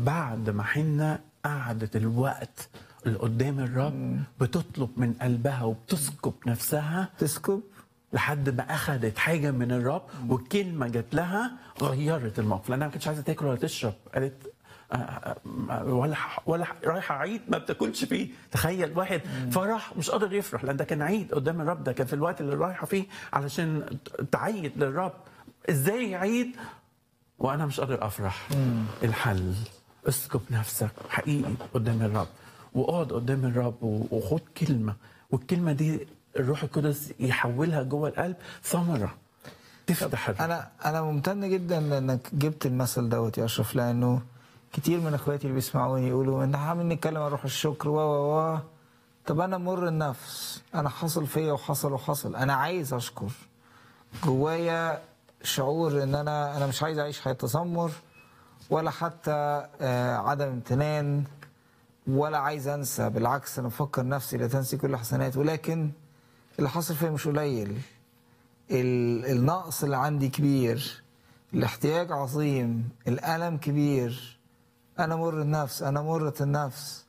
بعد ما حنا قعدت الوقت اللي قدام الرب بتطلب من قلبها وبتسكب نفسها تسكب لحد ما اخذت حاجه من الرب والكلمه جت لها غيرت الموقف لانها ما كانتش عايزه تاكل ولا تشرب قالت آه، آه، ولا ولا رايحه عيد ما بتاكلش فيه تخيل واحد فرح مش قادر يفرح لان ده كان عيد قدام الرب ده كان في الوقت اللي رايحه فيه علشان تعيد للرب ازاي عيد وانا مش قادر افرح الحل اسكب نفسك حقيقي قدام الرب واقعد قدام الرب و- وخد كلمه والكلمه دي الروح القدس يحولها جوه القلب ثمره تفتح الرب انا انا ممتن جدا لانك جبت المثل دوت يا اشرف لانه كتير من اخواتي اللي بيسمعوني يقولوا ان عامل نتكلم عن روح الشكر و و و طب انا مر النفس انا حصل فيا وحصل وحصل انا عايز اشكر جوايا شعور ان انا انا مش عايز اعيش حياه تذمر ولا حتى آه، عدم امتنان ولا عايز انسى بالعكس انا بفكر نفسي لا تنسي كل حسنات ولكن اللي حصل فيا مش قليل ال- النقص اللي عندي كبير الاحتياج عظيم الألم كبير أنا مر النفس أنا مرة النفس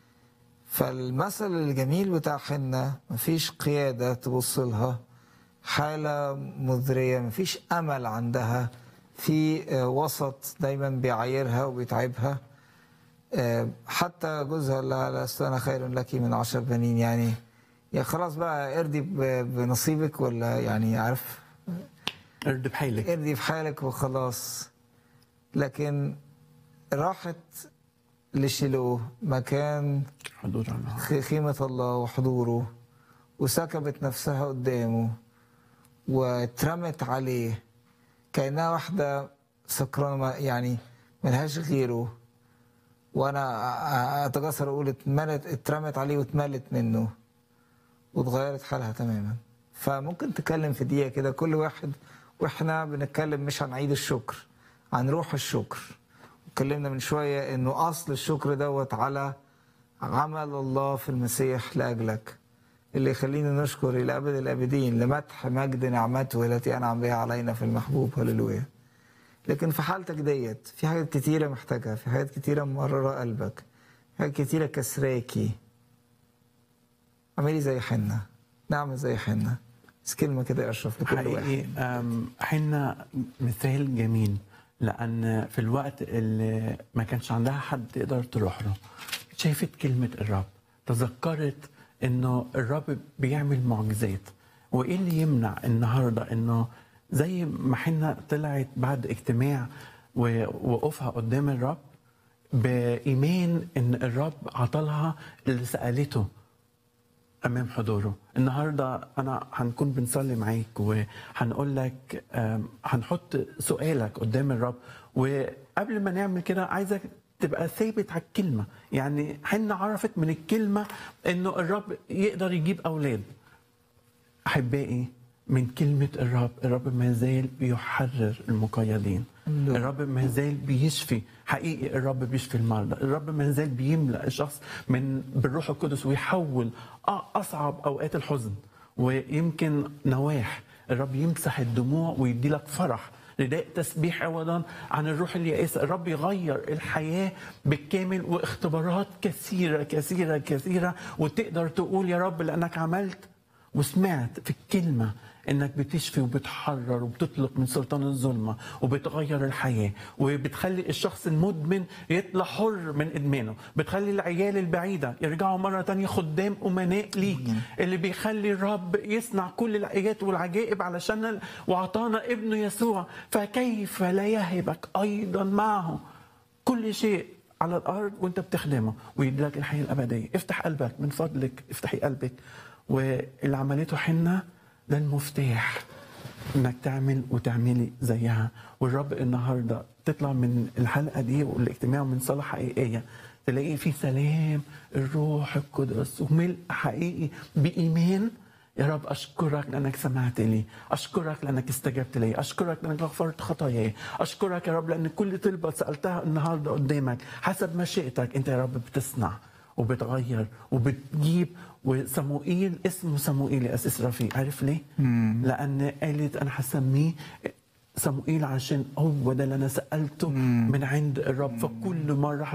فالمثل الجميل بتاع حنة مفيش قيادة تبص لها حالة مذرية مفيش أمل عندها في آه، وسط دايما بيعايرها وبيتعبها آه، حتى جوزها قال لها لست أنا خير لك من عشر بنين يعني يا خلاص بقى ارضي ب- بنصيبك ولا يعني عارف ارد بحيلك ارضي في حالك وخلاص لكن راحت لشيلوه مكان حضور الله خ- خيمة الله وحضوره وسكبت نفسها قدامه واترمت عليه كأنها واحدة سكرانة ما- يعني ملهاش غيره وأنا أ- أ- أتجسر أقول اتملت اترمت عليه واتملت منه واتغيرت حالها تماما فممكن تتكلم في دقيقة كده كل واحد واحنا بنتكلم مش عن عيد الشكر عن روح الشكر اتكلمنا من شوية انه اصل الشكر دوت على عمل الله في المسيح لاجلك اللي يخلينا نشكر الى ابد الابدين لمدح مجد نعمته التي انعم بها علينا في المحبوب هللويا لكن في حالتك ديت في حاجات كتيرة محتاجها في حاجات كتيرة مررة قلبك في حاجات كتيرة كسراكي اعملي زي حنة نعمل زي حنة بس كلمة كده يا أشرف لكل واحد حقيقي أم، حنا مثال جميل لان في الوقت اللي ما كانش عندها حد تقدر تروح له شافت كلمه الرب تذكرت انه الرب بيعمل معجزات وايه اللي يمنع النهارده انه زي ما حنا طلعت بعد اجتماع ووقوفها قدام الرب بايمان ان الرب عطلها اللي سالته امام حضوره النهارده انا هنكون بنصلي معاك وهنقول لك آم، هنحط سؤالك قدام الرب وقبل ما نعمل كده عايزك تبقى ثابت على الكلمه يعني حنا عرفت من الكلمه انه الرب يقدر يجيب اولاد احبائي من كلمه الرب الرب ما زال بيحرر المقيدين الرب ما زال بيشفي حقيقي الرب بيشفي المرضى الرب ما زال بيملا الشخص من بالروح القدس ويحول أ- اصعب اوقات الحزن ويمكن نواح الرب يمسح الدموع ويدي لك فرح رداء تسبيح عوضا عن الروح اليائسة الرب يغير الحياة بالكامل واختبارات كثيرة كثيرة كثيرة وتقدر تقول يا رب لأنك عملت وسمعت في الكلمة انك بتشفي وبتحرر وبتطلق من سلطان الظلمة وبتغير الحياة وبتخلي الشخص المدمن يطلع حر من ادمانه بتخلي العيال البعيدة يرجعوا مرة تانية خدام امناء ليك اللي بيخلي الرب يصنع كل الايات والعجائب علشان وعطانا ابنه يسوع فكيف لا يهبك ايضا معه كل شيء على الارض وانت بتخدمه ويديلك الحياه الابديه افتح قلبك من فضلك افتحي قلبك واللي عملته حنه ده المفتاح انك تعمل وتعملي زيها والرب النهارده تطلع من الحلقه دي والاجتماع من صلاه حقيقيه تلاقي في سلام الروح القدس وملء حقيقي بايمان يا رب أشكرك لأنك سمعت لي أشكرك لأنك استجبت لي أشكرك لأنك غفرت خطاياي أشكرك يا رب لأن كل طلبة سألتها النهاردة قدامك حسب مشيئتك أنت يا رب بتصنع وبتغير وبتجيب وصموئيل اسمه صموئيل يا أسيس رفيق عارف ليه؟ لأن قالت أنا هسميه صموئيل عشان هو ده اللي انا سالته من عند الرب فكل مره